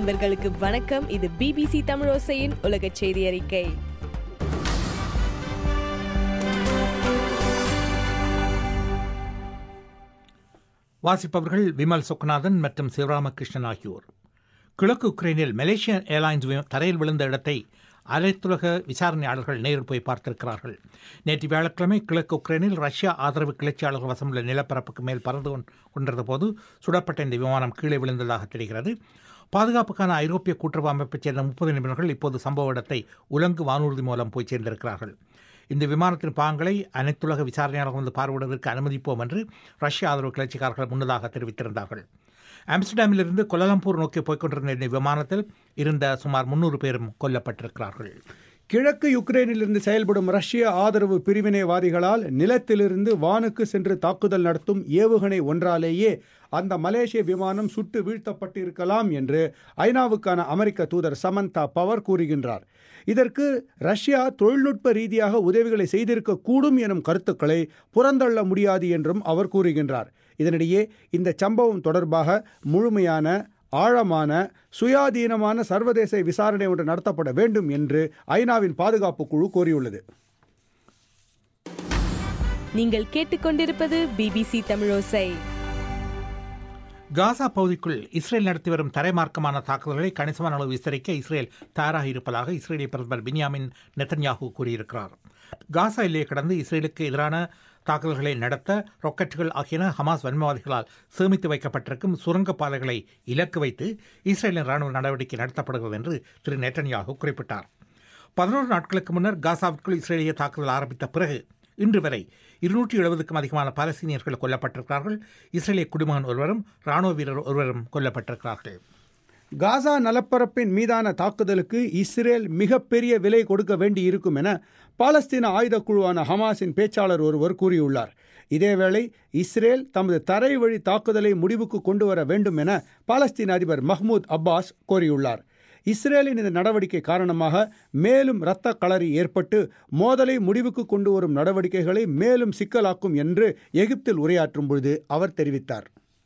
நண்பர்களுக்கு வணக்கம் இது பிபிசி தமிழோசையின் உலக செய்தி அறிக்கை வாசிப்பவர்கள் விமல் சுக்நாதன் மற்றும் சிவராமகிருஷ்ணன் ஆகியோர் கிழக்கு உக்ரைனில் மலேசிய ஏர்லைன்ஸ் வி- தரையில் விழுந்த இடத்தை அனைத்துலக விசாரணையாளர்கள் நேரில் போய் பார்த்திருக்கிறார்கள் நேற்று வியாழக்கிழமை கிழக்கு உக்ரைனில் ரஷ்யா ஆதரவு கிளர்ச்சியாளர்கள் வசமுள்ள நிலப்பரப்புக்கு மேல் பறந்து கொண்- கொண்டிருந்த போது சுடப்பட்ட இந்த விமானம் கீழே விழுந்ததாக தெரிகிறது பாதுகாப்புக்கான ஐரோப்பிய கூட்டுறவு அமைப்பைச் சேர்ந்த முப்பது நிபுணர்கள் இப்போது சம்பவ இடத்தை உலங்கு வானூர்தி மூலம் போய் சேர்ந்திருக்கிறார்கள் இந்த விமானத்தின் பாகங்களை அனைத்துலக விசாரணையாளர்கள் வந்து பார்வையிடுவதற்கு அனுமதிப்போம் என்று ரஷ்ய ஆதரவு கிளர்ச்சிக்காரர்கள் முன்னதாக தெரிவித்திருந்தார்கள் ஆம்ஸ்டர்டாமிலிருந்து கொலலம்பூர் நோக்கி போய்க் கொண்டிருந்த இந்த விமானத்தில் இருந்த சுமார் முன்னூறு பேரும் கொல்லப்பட்டிருக்கிறார்கள் கிழக்கு யுக்ரைனிலிருந்து செயல்படும் ரஷ்ய ஆதரவு பிரிவினைவாதிகளால் நிலத்திலிருந்து வானுக்கு சென்று தாக்குதல் நடத்தும் ஏவுகணை ஒன்றாலேயே அந்த மலேசிய விமானம் சுட்டு வீழ்த்தப்பட்டிருக்கலாம் என்று ஐநாவுக்கான அமெரிக்க தூதர் சமந்தா பவர் கூறுகின்றார் இதற்கு ரஷ்யா தொழில்நுட்ப ரீதியாக உதவிகளை செய்திருக்க கூடும் எனும் கருத்துக்களை புறந்தள்ள முடியாது என்றும் அவர் கூறுகின்றார் இதனிடையே இந்த சம்பவம் தொடர்பாக முழுமையான ஆழமான சுயாதீனமான சர்வதேச விசாரணை ஒன்று நடத்தப்பட வேண்டும் என்று ஐநாவின் பாதுகாப்பு குழு கோரியுள்ளது நீங்கள் கேட்டுக்கொண்டிருப்பது பிபிசி தமிழோசை காசா பகுதிக்குள் இஸ்ரேல் நடத்தி வரும் தரைமார்க்கமான தாக்குதல்களை கணிசமான அளவு விஸ்தரிக்க இஸ்ரேல் தயாராக இருப்பதாக இஸ்ரேலிய பிரதமர் பின்யாமின் நெத்தன்யாகு கூறியிருக்கிறார் காசா எல்லையை கடந்து இஸ்ரேலுக்கு எதிரான தாக்குதல்களை நடத்த ராக்கெட்டுகள் ஆகியன ஹமாஸ் வன்மவாதிகளால் சேமித்து வைக்கப்பட்டிருக்கும் சுரங்கப் பாதைகளை இலக்கு வைத்து இஸ்ரேலின் ராணுவ நடவடிக்கை நடத்தப்படுகிறது என்று திரு நெத்தன்யாகு குறிப்பிட்டார் பதினோரு நாட்களுக்கு முன்னர் காசாவிற்குள் இஸ்ரேலிய தாக்குதல் ஆரம்பித்த பிறகு இன்று வரை இருநூற்றி எழுபதுக்கும் அதிகமான பாலஸ்தீனியர்கள் கொல்லப்பட்டிருக்கிறார்கள் இஸ்ரேலிய குடிமகன் ஒருவரும் ராணுவ வீரர் ஒருவரும் கொல்லப்பட்டிருக்கிறார்கள் காசா நிலப்பரப்பின் மீதான தாக்குதலுக்கு இஸ்ரேல் மிகப்பெரிய விலை கொடுக்க வேண்டி இருக்கும் என பாலஸ்தீன ஆயுதக் குழுவான ஹமாஸின் பேச்சாளர் ஒருவர் கூறியுள்ளார் இதேவேளை இஸ்ரேல் தமது தரை வழி தாக்குதலை முடிவுக்கு கொண்டு வர வேண்டும் என பாலஸ்தீன அதிபர் மஹ்மூத் அப்பாஸ் கோரியுள்ளார் இஸ்ரேலின் இந்த நடவடிக்கை காரணமாக மேலும் இரத்த களறி ஏற்பட்டு மோதலை முடிவுக்கு கொண்டு வரும் நடவடிக்கைகளை மேலும் சிக்கலாக்கும் என்று எகிப்தில் உரையாற்றும் பொழுது அவர் தெரிவித்தார்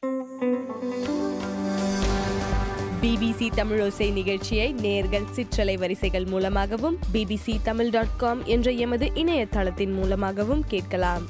பிபிசி தமிழோசை நிகழ்ச்சியை நேர்கள் சிற்றலை வரிசைகள் மூலமாகவும் பிபிசி தமிழ் டாட் காம் என்ற எமது இணையதளத்தின் மூலமாகவும் கேட்கலாம்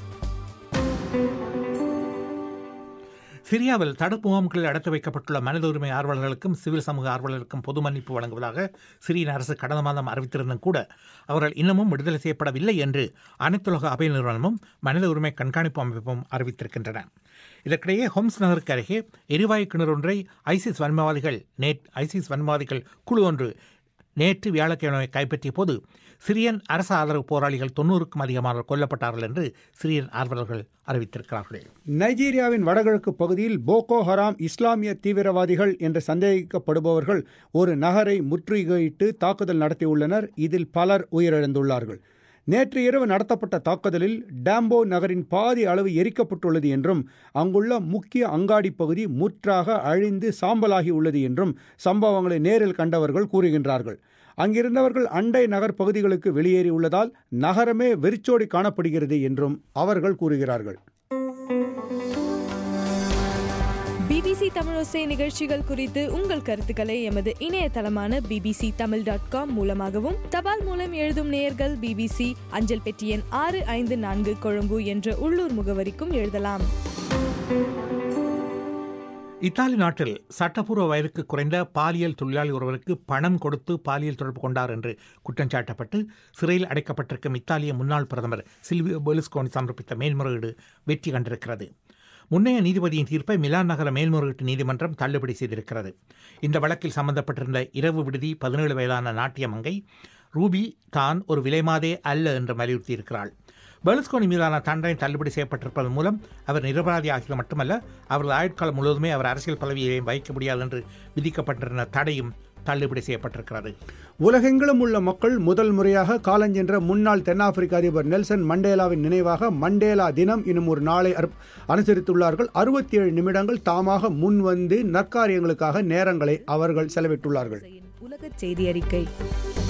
சிரியாவில் தடுப்பு முகாம்களில் அடைத்து வைக்கப்பட்டுள்ள மனித உரிமை ஆர்வலர்களுக்கும் சிவில் சமூக ஆர்வலர்களுக்கும் பொது மன்னிப்பு வழங்குவதாக சிரிய அரசு கடந்த மாதம் அறிவித்திருந்தும் கூட அவர்கள் இன்னமும் விடுதலை செய்யப்படவில்லை என்று அனைத்துலக அபய நிறுவனமும் மனித உரிமை கண்காணிப்பு அமைப்பும் அறிவித்திருக்கின்றன இதற்கிடையே ஹோம்ஸ் நகருக்கு அருகே எரிவாயு கிணறு ஒன்றை ஐசிஸ் வன்மவாதிகள் நேட் ஐசிஸ் வன்மவாதிகள் குழு ஒன்று நேற்று வியாழக்கிழமை கைப்பற்றிய போது சிரியன் அரசு ஆதரவு போராளிகள் தொண்ணூறுக்கும் அதிகமானோர் கொல்லப்பட்டார்கள் என்று சிரியன் ஆர்வலர்கள் அறிவித்திருக்கிறார்கள் நைஜீரியாவின் வடகிழக்கு பகுதியில் போகோ ஹராம் இஸ்லாமிய தீவிரவாதிகள் என்று சந்தேகிக்கப்படுபவர்கள் ஒரு நகரை முற்றுகையிட்டு தாக்குதல் நடத்தியுள்ளனர் இதில் பலர் உயிரிழந்துள்ளார்கள் நேற்று இரவு நடத்தப்பட்ட தாக்குதலில் டாம்போ நகரின் பாதி அளவு எரிக்கப்பட்டுள்ளது என்றும் அங்குள்ள முக்கிய அங்காடி பகுதி முற்றாக அழிந்து சாம்பலாகி உள்ளது என்றும் சம்பவங்களை நேரில் கண்டவர்கள் கூறுகின்றார்கள் அங்கிருந்தவர்கள் அண்டை நகர் பகுதிகளுக்கு வெளியேறியுள்ளதால் நகரமே வெறிச்சோடி காணப்படுகிறது என்றும் அவர்கள் கூறுகிறார்கள் பிபிசி தமிழோசை நிகழ்ச்சிகள் குறித்து உங்கள் கருத்துக்களை எமது இணையதளமான பிபிசி தமிழ் டாட் காம் மூலமாகவும் தபால் மூலம் எழுதும் நேயர்கள் பிபிசி அஞ்சல் பெட்டி எண் ஆறு ஐந்து நான்கு கொழும்பு என்ற உள்ளூர் முகவரிக்கும் எழுதலாம் இத்தாலி நாட்டில் சட்டப்பூர்வ வயதுக்கு குறைந்த பாலியல் தொழிலாளி ஒருவருக்கு பணம் கொடுத்து பாலியல் தொடர்பு கொண்டார் என்று குற்றம் சாட்டப்பட்டு சிறையில் அடைக்கப்பட்டிருக்கும் இத்தாலிய முன்னாள் பிரதமர் சில்வியோ பெலுஸ்கோனி சமர்ப்பித்த மேல்முறையீடு வெற்றி கண்டிருக்கிறது முன்னைய நீதிபதியின் தீர்ப்பை மிலான் நகர மேல்முறையீட்டு நீதிமன்றம் தள்ளுபடி செய்திருக்கிறது இந்த வழக்கில் சம்பந்தப்பட்டிருந்த இரவு விடுதி பதினேழு வயதான நாட்டிய மங்கை ரூபி தான் ஒரு விலைமாதே அல்ல என்று வலியுறுத்தியிருக்கிறாள் பெர்லுஸ்கோனி மீதான தண்டனை தள்ளுபடி செய்யப்பட்டிருப்பதன் மூலம் அவர் நிரபராதி ஆகிய மட்டுமல்ல அவரது ஆயுட்காலம் முழுவதுமே அவர் அரசியல் பதவியை வகிக்க முடியாது என்று விதிக்கப்பட்டிருந்த தடையும் தள்ளுபடி செய்யப்பட்டிருக்கிறது உலகெங்கிலும் உள்ள மக்கள் முதல் முறையாக காலஞ்சென்ற முன்னாள் தென்னாப்பிரிக்க அதிபர் நெல்சன் மண்டேலாவின் நினைவாக மண்டேலா தினம் என்னும் ஒரு நாளை அர்ப்- அனுசரித்துள்ளார்கள் அறுபத்தி ஏழு நிமிடங்கள் தாமாக முன் வந்து நற்காரியங்களுக்காக நேரங்களை அவர்கள் செலவிட்டுள்ளார்கள் உலக செய்தி அறிக்கை